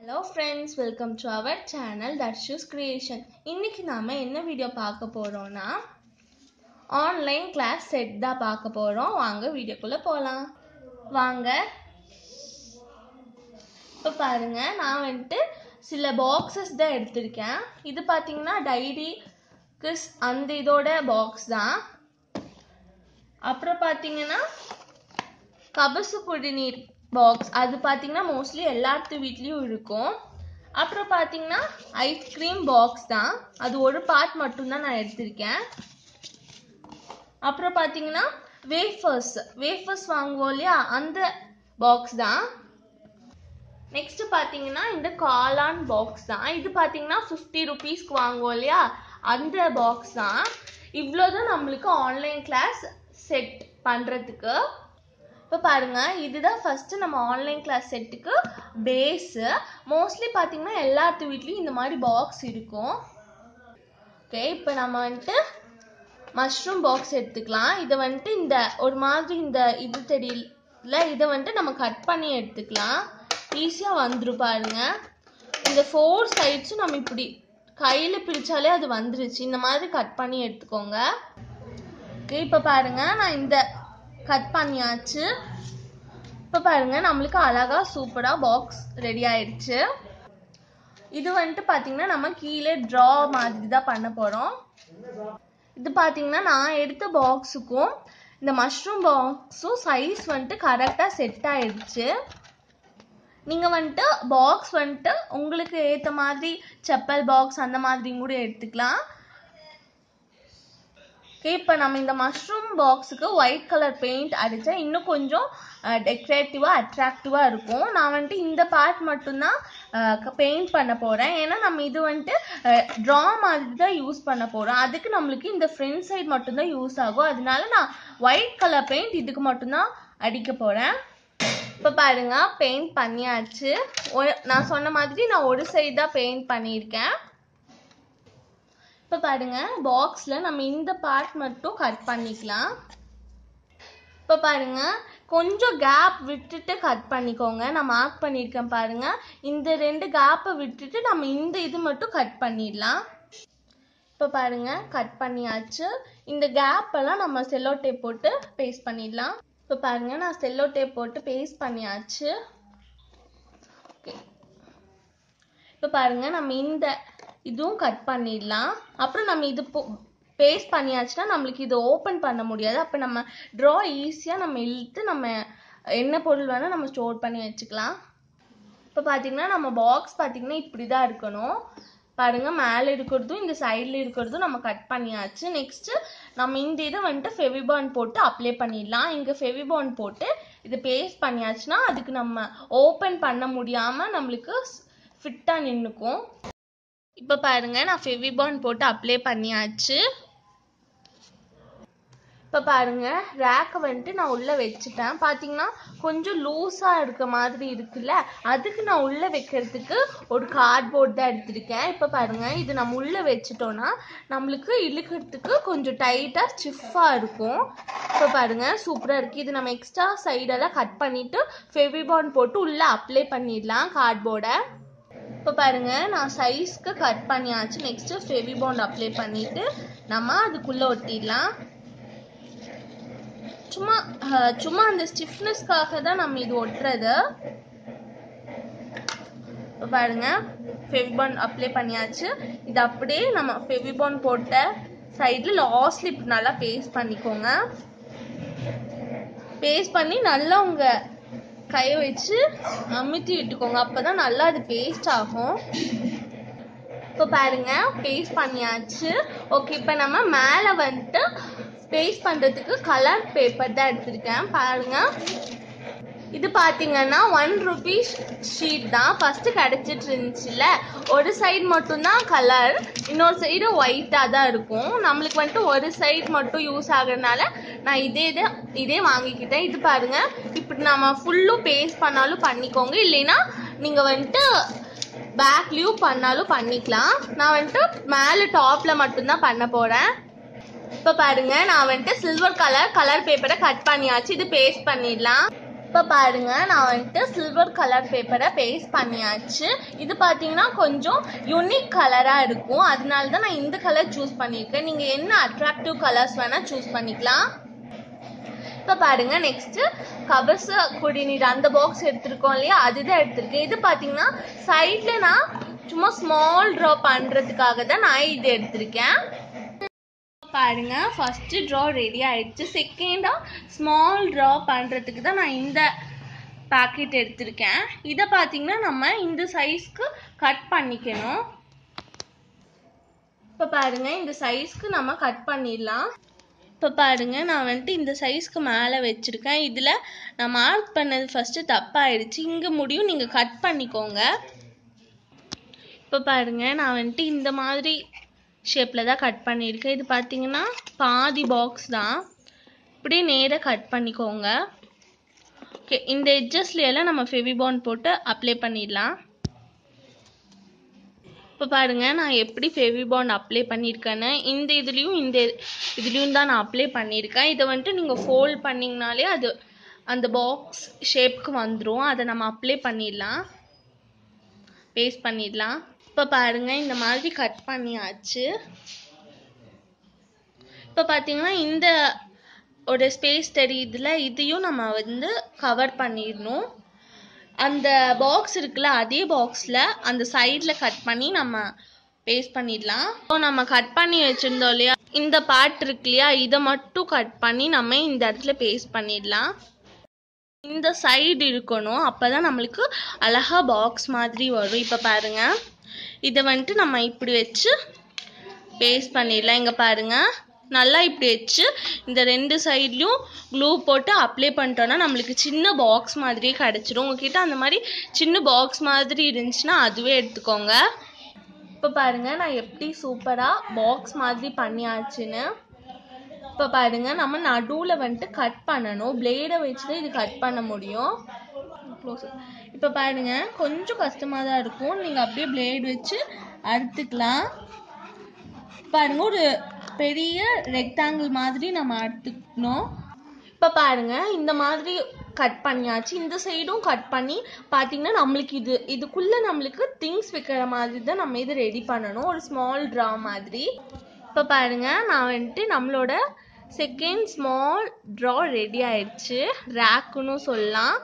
hello friends welcome to our channel Darshu's creation இன்னைக்கு நாம என்ன வீடியோ பார்க்க போறோம்னா ஆன்லைன் கிளாஸ் செட் தான் பார்க்க போறோம் வாங்க வீடியோக்குள்ள போகலாம் வாங்க இப்போ பாருங்க நான் வந்துட்டு சில பாக்ஸஸ் தான் எடுத்திருக்கேன் இது பார்த்தீங்கன்னா டைரி கிஸ் அந்த இதோட பாக்ஸ் தான் அப்புறம் பார்த்தீங்கன்னா கபசு குடிநீர் பாக்ஸ் அது பார்த்தீங்கன்னா மோஸ்ட்லி எல்லாத்து வீட்லேயும் இருக்கும் அப்புறம் பார்த்தீங்கன்னா ஐஸ்கிரீம் பாக்ஸ் தான் அது ஒரு பார்ட் மட்டும்தான் நான் எடுத்திருக்கேன் அப்புறம் பார்த்தீங்கன்னா வேஃபர்ஸ் வேஃபர்ஸ் வாங்குவோம் இல்லையா அந்த பாக்ஸ் தான் நெக்ஸ்ட் பார்த்தீங்கன்னா இந்த காளான் பாக்ஸ் தான் இது பார்த்தீங்கன்னா ஃபிஃப்டி ருபீஸ்க்கு வாங்குவோம் இல்லையா அந்த பாக்ஸ் தான் இவ்வளோதான் நம்மளுக்கு ஆன்லைன் கிளாஸ் செட் பண்ணுறதுக்கு இப்போ பாருங்க இதுதான் ஃபர்ஸ்ட் நம்ம ஆன்லைன் கிளாஸ் செட்டுக்கு பேஸு மோஸ்ட்லி பார்த்தீங்கன்னா எல்லாத்து வீட்லேயும் இந்த மாதிரி பாக்ஸ் இருக்கும் ஓகே இப்போ நம்ம வந்துட்டு மஷ்ரூம் பாக்ஸ் எடுத்துக்கலாம் இதை வந்துட்டு இந்த ஒரு மாதிரி இந்த இது தெரியல இதை வந்துட்டு நம்ம கட் பண்ணி எடுத்துக்கலாம் ஈஸியாக வந்துடும் பாருங்க இந்த ஃபோர் சைட்ஸும் நம்ம இப்படி கையில் பிடிச்சாலே அது வந்துருச்சு இந்த மாதிரி கட் பண்ணி எடுத்துக்கோங்க ஓகே இப்போ பாருங்க நான் இந்த கட் பண்ணியாச்சு இப்போ பாருங்க நம்மளுக்கு அழகா சூப்பரா பாக்ஸ் ரெடி ஆயிடுச்சு இது வந்துட்டு பாத்தீங்கன்னா நம்ம கீழே ட்ரா மாதிரி தான் பண்ண போறோம் இது பாத்தீங்கன்னா நான் எடுத்த பாக்ஸுக்கும் இந்த மஷ்ரூம் பாக்ஸும் சைஸ் வந்துட்டு கரெக்டா செட் ஆயிடுச்சு நீங்க வந்துட்டு பாக்ஸ் வந்துட்டு உங்களுக்கு ஏத்த மாதிரி செப்பல் பாக்ஸ் அந்த மாதிரி கூட எடுத்துக்கலாம் ஓகே இப்போ நம்ம இந்த மஷ்ரூம் பாக்ஸுக்கு ஒயிட் கலர் பெயிண்ட் அடித்தா இன்னும் கொஞ்சம் டெக்கரேட்டிவாக அட்ராக்டிவாக இருக்கும் நான் வந்துட்டு இந்த பார்ட் மட்டும்தான் பெயிண்ட் பண்ண போகிறேன் ஏன்னா நம்ம இது வந்துட்டு ட்ரா மாதிரி தான் யூஸ் பண்ண போகிறோம் அதுக்கு நம்மளுக்கு இந்த ஃப்ரண்ட் சைடு மட்டும்தான் யூஸ் ஆகும் அதனால நான் ஒயிட் கலர் பெயிண்ட் இதுக்கு மட்டும்தான் அடிக்க போகிறேன் இப்போ பாருங்க பெயிண்ட் பண்ணியாச்சு ஒரு நான் சொன்ன மாதிரி நான் ஒரு சைடு தான் பெயிண்ட் பண்ணியிருக்கேன் இப்போ பாருங்க பாக்ஸில் நம்ம இந்த பார்ட் மட்டும் கட் பண்ணிக்கலாம் இப்போ பாருங்க கொஞ்சம் கேப் விட்டுட்டு கட் பண்ணிக்கோங்க நான் மார்க் பண்ணியிருக்கேன் பாருங்க இந்த ரெண்டு கேப்பை விட்டுட்டு நம்ம இந்த இது மட்டும் கட் பண்ணிடலாம் இப்போ பாருங்க கட் பண்ணியாச்சு இந்த கேப் எல்லாம் நம்ம செல்லோ டேப் போட்டு பேஸ்ட் பண்ணிடலாம் இப்போ பாருங்க நான் செல்லோ டேப் போட்டு பேஸ்ட் பண்ணியாச்சு ஓகே இப்போ பாருங்க நம்ம இந்த இதுவும் கட் பண்ணிடலாம் அப்புறம் நம்ம இது பேஸ்ட் பண்ணியாச்சுன்னா நம்மளுக்கு இது ஓப்பன் பண்ண முடியாது அப்போ நம்ம ட்ரா ஈஸியாக நம்ம இழுத்து நம்ம என்ன பொருள் வேணால் நம்ம ஸ்டோர் பண்ணி வச்சுக்கலாம் இப்போ பார்த்தீங்கன்னா நம்ம பாக்ஸ் பார்த்தீங்கன்னா இப்படி தான் இருக்கணும் பாருங்க மேலே இருக்கிறதும் இந்த சைடில் இருக்கிறதும் நம்ம கட் பண்ணியாச்சு நெக்ஸ்ட்டு நம்ம இந்த இதை வந்துட்டு ஃபெவிபான் போட்டு அப்ளை பண்ணிடலாம் இங்கே ஃபெவிபான் போட்டு இது பேஸ்ட் பண்ணியாச்சுன்னா அதுக்கு நம்ம ஓப்பன் பண்ண முடியாமல் நம்மளுக்கு ஃபிட்டாக நின்றுக்கும் இப்போ பாருங்க நான் ஃபெவிபான் போட்டு அப்ளை பண்ணியாச்சு இப்போ பாருங்க ரேக்கை வந்துட்டு நான் உள்ளே வச்சுட்டேன் பார்த்தீங்கன்னா கொஞ்சம் லூஸாக இருக்க மாதிரி இருக்குல்ல அதுக்கு நான் உள்ளே வைக்கிறதுக்கு ஒரு கார்ட்போர்ட் தான் எடுத்திருக்கேன் இப்போ பாருங்க இது நம்ம உள்ளே வச்சுட்டோன்னா நம்மளுக்கு இழுக்கிறதுக்கு கொஞ்சம் டைட்டாக ஸ்டிஃபாக இருக்கும் இப்போ பாருங்க சூப்பராக இருக்குது இது நம்ம எக்ஸ்ட்ரா சைடெல்லாம் கட் பண்ணிவிட்டு ஃபெவிபான் போட்டு உள்ளே அப்ளை பண்ணிடலாம் கார்ட்போர்டை இப்போ பாருங்க நான் சைஸ்க்கு கட் பண்ணியாச்சு நெக்ஸ்ட் ஃபெவிபாண்ட் அப்ளை பண்ணிட்டு நம்ம அதுக்குள்ள ஒட்டிடலாம் சும்மா சும்மா அந்த ஸ்டிஃப்னஸ்க்காக தான் நம்ம இது ஒட்டுறது பாருங்க ஃபெவிபாண்ட் அப்ளை பண்ணியாச்சு இது அப்படியே நம்ம ஃபெவிபாண்ட் போட்ட சைடில் லாஸ்ட்ல இப்படி நல்லா பேஸ்ட் பண்ணிக்கோங்க பேஸ்ட் பண்ணி நல்லா உங்கள் கையை வச்சு அமுத்தி விட்டுக்கோங்க அப்பதான் நல்லா அது பேஸ்ட் ஆகும் இப்போ பாருங்க பேஸ்ட் பண்ணியாச்சு ஓகே இப்போ நம்ம மேலே வந்துட்டு பேஸ்ட் பண்ணுறதுக்கு கலர் பேப்பர் தான் எடுத்திருக்கேன் பாருங்க இது பார்த்தீங்கன்னா ஒன் ருபீஸ் ஷீட் தான் ஃபஸ்ட்டு கிடச்சிட்டு இருந்துச்சுல்ல ஒரு சைடு மட்டும்தான் கலர் இன்னொரு சைடு ஒயிட்டாக தான் இருக்கும் நம்மளுக்கு வந்துட்டு ஒரு சைடு மட்டும் யூஸ் ஆகுறதுனால நான் இதே இதே இதே வாங்கிக்கிட்டேன் இது பாருங்க இப்படி நம்ம ஃபுல்லும் பேஸ்ட் பண்ணாலும் பண்ணிக்கோங்க இல்லைன்னா நீங்கள் வந்துட்டு பேக்லேயும் பண்ணாலும் பண்ணிக்கலாம் நான் வந்துட்டு மேலே டாப்பில் மட்டும்தான் பண்ண போகிறேன் இப்போ பாருங்க நான் வந்துட்டு சில்வர் கலர் கலர் பேப்பரை கட் பண்ணியாச்சு இது பேஸ்ட் பண்ணிடலாம் இப்போ பாருங்க நான் வந்துட்டு சில்வர் கலர் பேப்பரை பேஸ்ட் பண்ணியாச்சு இது பார்த்தீங்கன்னா கொஞ்சம் யூனிக் கலராக இருக்கும் அதனால தான் நான் இந்த கலர் சூஸ் பண்ணியிருக்கேன் நீங்கள் என்ன அட்ராக்டிவ் கலர்ஸ் வேணால் சூஸ் பண்ணிக்கலாம் இப்போ பாருங்க நெக்ஸ்ட் கபச குடிநீர் அந்த பாக்ஸ் எடுத்திருக்கோம் இல்லையா அதுதான் எடுத்திருக்கேன் இது பார்த்தீங்கன்னா சைடில் நான் சும்மா ஸ்மால் ட்ரா பண்ணுறதுக்காக தான் நான் இது எடுத்திருக்கேன் பாருங்க ஃபர்ஸ்ட் ட்ரா ரெடி ஆயிடுச்சு செகண்டா ஸ்மால் ட்ரா பண்றதுக்கு தான் நான் இந்த பாக்கெட் எடுத்திருக்கேன் இதை பார்த்தீங்கன்னா நம்ம இந்த சைஸ்க்கு கட் பண்ணிக்கணும் இப்போ பாருங்க இந்த சைஸ்க்கு நம்ம கட் பண்ணிடலாம் இப்போ பாருங்க நான் வந்துட்டு இந்த சைஸ்க்கு மேலே வச்சிருக்கேன் இதில் நான் மார்க் பண்ணது ஃபர்ஸ்ட் தப்பாயிடுச்சு இங்கே முடியும் நீங்கள் கட் பண்ணிக்கோங்க இப்போ பாருங்க நான் வந்துட்டு இந்த மாதிரி ஷேப்பில் தான் கட் பண்ணியிருக்கேன் இது பார்த்தீங்கன்னா பாதி பாக்ஸ் தான் இப்படியே நேராக கட் பண்ணிக்கோங்க ஓகே இந்த எட்ஜஸ்ல எல்லாம் நம்ம ஃபெவிபான் போட்டு அப்ளை பண்ணிடலாம் இப்போ பாருங்க நான் எப்படி ஃபெவிபாண்ட் அப்ளை பண்ணியிருக்கேன்னு இந்த இதுலேயும் இந்த இதுலேயும் தான் நான் அப்ளை பண்ணியிருக்கேன் இதை வந்துட்டு நீங்கள் ஃபோல்ட் பண்ணிங்கனாலே அது அந்த பாக்ஸ் ஷேப்க்கு வந்துடும் அதை நம்ம அப்ளை பண்ணிடலாம் பேஸ்ட் பண்ணிடலாம் இப்போ பாருங்க இந்த மாதிரி கட் பண்ணியாச்சு இப்போ பார்த்தீங்கன்னா இந்த ஒரு ஸ்பேஸ் தெரியுதுல இதையும் நம்ம வந்து கவர் பண்ணிடணும் அந்த பாக்ஸ் இருக்குல்ல அதே பாக்ஸில் அந்த சைடில் கட் பண்ணி நம்ம பேஸ்ட் பண்ணிடலாம் இப்போ நம்ம கட் பண்ணி வச்சுருந்தோம் இல்லையா இந்த பார்ட் இருக்கு இல்லையா இதை மட்டும் கட் பண்ணி நம்ம இந்த இடத்துல பேஸ்ட் பண்ணிடலாம் இந்த சைடு இருக்கணும் அப்பதான் நம்மளுக்கு அழகா பாக்ஸ் மாதிரி வரும் இப்போ பாருங்க இதை வந்துட்டு நம்ம இப்படி வச்சு பேஸ்ட் பண்ணிடலாம் இங்க பாருங்க நல்லா இப்படி வச்சு இந்த ரெண்டு சைட்லயும் க்ளூ போட்டு அப்ளை பண்ணிட்டோம்னா நம்மளுக்கு சின்ன பாக்ஸ் மாதிரியே கிடைச்சிரும் உங்ககிட்ட அந்த மாதிரி சின்ன பாக்ஸ் மாதிரி இருந்துச்சுன்னா அதுவே எடுத்துக்கோங்க இப்போ பாருங்க நான் எப்படி சூப்பரா பாக்ஸ் மாதிரி பண்ணியாச்சுன்னு இப்போ பாருங்க நம்ம நடுவில் வந்துட்டு கட் பண்ணணும் பிளேடை வச்சு தான் இது கட் பண்ண முடியும் க்ளோஸ் இப்போ பாருங்க கொஞ்சம் கஷ்டமாக தான் இருக்கும் நீங்கள் அப்படியே பிளேடு வச்சு அறுத்துக்கலாம் பாருங்க ஒரு பெரிய ரெக்டாங்கிள் மாதிரி நம்ம அறுத்துக்கணும் இப்போ பாருங்க இந்த மாதிரி கட் பண்ணியாச்சு இந்த சைடும் கட் பண்ணி பார்த்தீங்கன்னா நம்மளுக்கு இது இதுக்குள்ள நம்மளுக்கு திங்ஸ் வைக்கிற மாதிரி தான் நம்ம இது ரெடி பண்ணணும் ஒரு ஸ்மால் ட்ரா மாதிரி இப்போ பாருங்க நான் வந்துட்டு நம்மளோட செகண்ட் ஸ்மால் ட்ரா ரெடி ஆயிடுச்சு ரேக்குன்னு சொல்லலாம்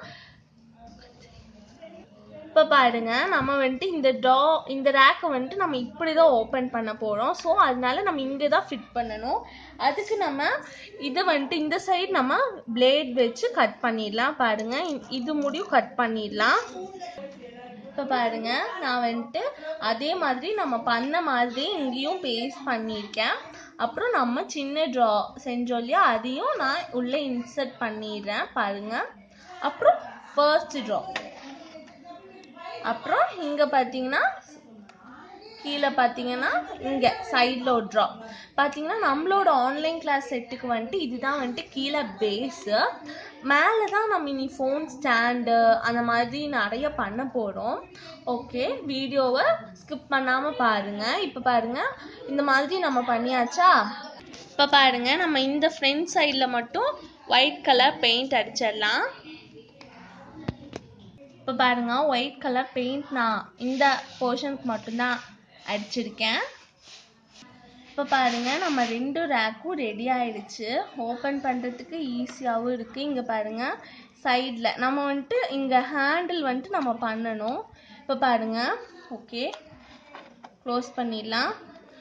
இப்போ பாருங்க நம்ம வந்துட்டு இந்த ட்ரா இந்த ரேக்கை வந்துட்டு நம்ம இப்படி தான் ஓப்பன் பண்ண போகிறோம் ஸோ அதனால நம்ம இங்கே தான் ஃபிட் பண்ணணும் அதுக்கு நம்ம இதை வந்துட்டு இந்த சைடு நம்ம பிளேட் வச்சு கட் பண்ணிடலாம் பாருங்க இ- இது முடியும் கட் பண்ணிடலாம் இப்போ பாருங்க நான் வந்துட்டு அதே மாதிரி நம்ம பண்ண மாதிரி இங்கேயும் பேஸ்ட் பண்ணியிருக்கேன் அப்புறம் நம்ம சின்ன ட்ரா செஞ்சோம் இல்லையா அதையும் நான் உள்ளே இன்சர்ட் பண்ணிடுறேன் பாருங்க அப்புறம் ஃபர்ஸ்ட் ட்ரா அப்புறம் இங்க பார்த்தீங்கன்னா கீழே பார்த்தீங்கன்னா இங்கே சைடில் ஒரு ட்ரா பார்த்தீங்கன்னா நம்மளோட ஆன்லைன் கிளாஸ் செட்டுக்கு வந்துட்டு இதுதான் வந்துட்டு கீழே பேஸு மேலே தான் நம்ம இனி ஃபோன் ஸ்டாண்டு அந்த மாதிரி நிறைய பண்ண போகிறோம் ஓகே வீடியோவை ஸ்கிப் பண்ணாமல் பாருங்கள் இப்போ பாருங்கள் இந்த மாதிரி நம்ம பண்ணியாச்சா இப்போ பாருங்க நம்ம இந்த ஃப்ரண்ட் சைடில் மட்டும் ஒயிட் கலர் பெயிண்ட் அடிச்சிடலாம் இப்போ பாருங்க ஒயிட் கலர் பெயிண்ட் நான் இந்த போர்ஷனுக்கு மட்டும்தான் அடிச்சிருக்கேன் இப்போ பாருங்க நம்ம ரெண்டு ரேக்கும் ரெடி ஆயிடுச்சு ஓப்பன் பண்ணுறதுக்கு ஈஸியாகவும் இருக்குது இங்கே பாருங்க சைடில் நம்ம வந்துட்டு இங்கே ஹேண்டில் வந்துட்டு நம்ம பண்ணணும் இப்போ பாருங்க ஓகே க்ளோஸ் பண்ணிடலாம்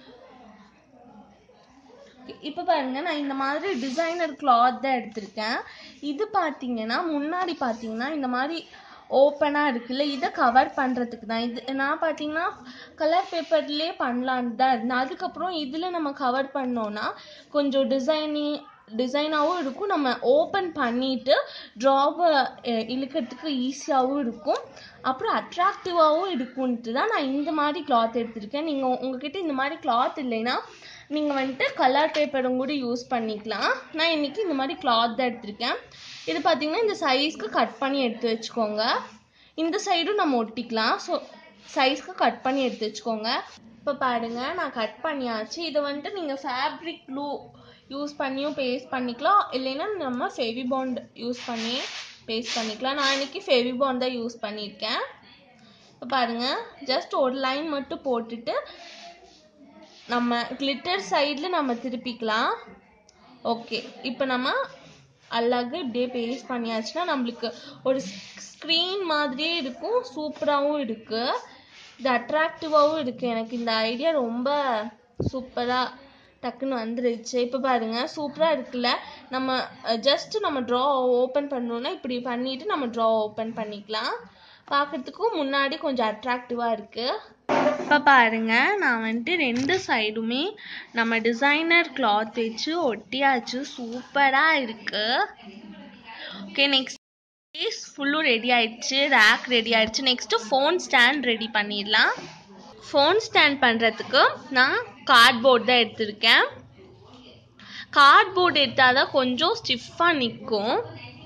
இப்போ பாருங்க நான் இந்த மாதிரி டிசைனர் கிளாத் தான் எடுத்திருக்கேன் இது பார்த்தீங்கன்னா முன்னாடி பார்த்தீங்கன்னா இந்த மாதிரி ஓப்பனாக இருக்குல்ல இதை கவர் பண்ணுறதுக்கு தான் இது நான் பார்த்தீங்கன்னா கலர் பேப்பர்லேயே பண்ணலான்னு தான் இருந்தேன் அதுக்கப்புறம் இதில் நம்ம கவர் பண்ணோன்னா கொஞ்சம் டிசைனிங் டிசைனாகவும் இருக்கும் நம்ம ஓப்பன் பண்ணிட்டு ட்ராவை இழுக்கிறதுக்கு ஈஸியாகவும் இருக்கும் அப்புறம் அட்ராக்டிவாகவும் இருக்கும்ட்டு தான் நான் இந்த மாதிரி கிளாத் எடுத்திருக்கேன் நீங்கள் உங்ககிட்ட இந்த மாதிரி கிளாத் இல்லைன்னா நீங்கள் வந்துட்டு கலர் பேப்பரும் கூட யூஸ் பண்ணிக்கலாம் நான் இன்னைக்கு இந்த மாதிரி கிளாத் தான் எடுத்திருக்கேன் இது பார்த்தீங்கன்னா இந்த சைஸ்க்கு கட் பண்ணி எடுத்து வச்சுக்கோங்க இந்த சைடும் நம்ம ஒட்டிக்கலாம் ஸோ சைஸ்க்கு கட் பண்ணி எடுத்து வச்சுக்கோங்க இப்போ பாருங்க நான் கட் பண்ணியாச்சு இதை வந்துட்டு நீங்கள் ஃபேப்ரிக் க்ளூ யூஸ் பண்ணியும் பேஸ்ட் பண்ணிக்கலாம் இல்லைன்னா நம்ம ஃபெவி பாண்ட் யூஸ் பண்ணி பேஸ்ட் பண்ணிக்கலாம் நான் இன்னைக்கு ஃபெவிபான் தான் யூஸ் பண்ணியிருக்கேன் இப்போ பாருங்க ஜஸ்ட் ஒரு லைன் மட்டும் போட்டுட்டு நம்ம கிளிட்டர் சைடில் நம்ம திருப்பிக்கலாம் ஓகே இப்போ நம்ம அழகு இப்படியே பேஸ்ட் பண்ணியாச்சுன்னா நம்மளுக்கு ஒரு ஸ்க்ரீன் மாதிரியே இருக்கும் சூப்பராகவும் இருக்குது இது அட்ராக்டிவாகவும் இருக்குது எனக்கு இந்த ஐடியா ரொம்ப சூப்பராக டக்குன்னு வந்துருச்சு இப்போ பாருங்க சூப்பராக இருக்குல்ல நம்ம ஜஸ்ட் நம்ம ட்ரா ஓப்பன் பண்ணோன்னா இப்படி பண்ணிட்டு நம்ம ட்ரா ஓப்பன் பண்ணிக்கலாம் பார்க்கறதுக்கும் முன்னாடி கொஞ்சம் அட்ராக்டிவாக இருக்குது இப்போ பாருங்க நான் வந்துட்டு ரெண்டு சைடுமே நம்ம டிசைனர் கிளாத் வச்சு ஒட்டியாச்சு சூப்பராக இருக்கு ஓகே நெக்ஸ்ட் கேஸ் ஃபுல்லும் ரெடி ஆயிடுச்சு ரேக் ரெடி ஆயிடுச்சு நெக்ஸ்ட்டு ஃபோன் ஸ்டாண்ட் ரெடி பண்ணிடலாம் ஃபோன் ஸ்டாண்ட் பண்ணுறதுக்கு நான் கார்ட்போர்ட் தான் எடுத்திருக்கேன் கார்ட்போர்ட் எடுத்தால் தான் கொஞ்சம் ஸ்டிஃபாக நிற்கும்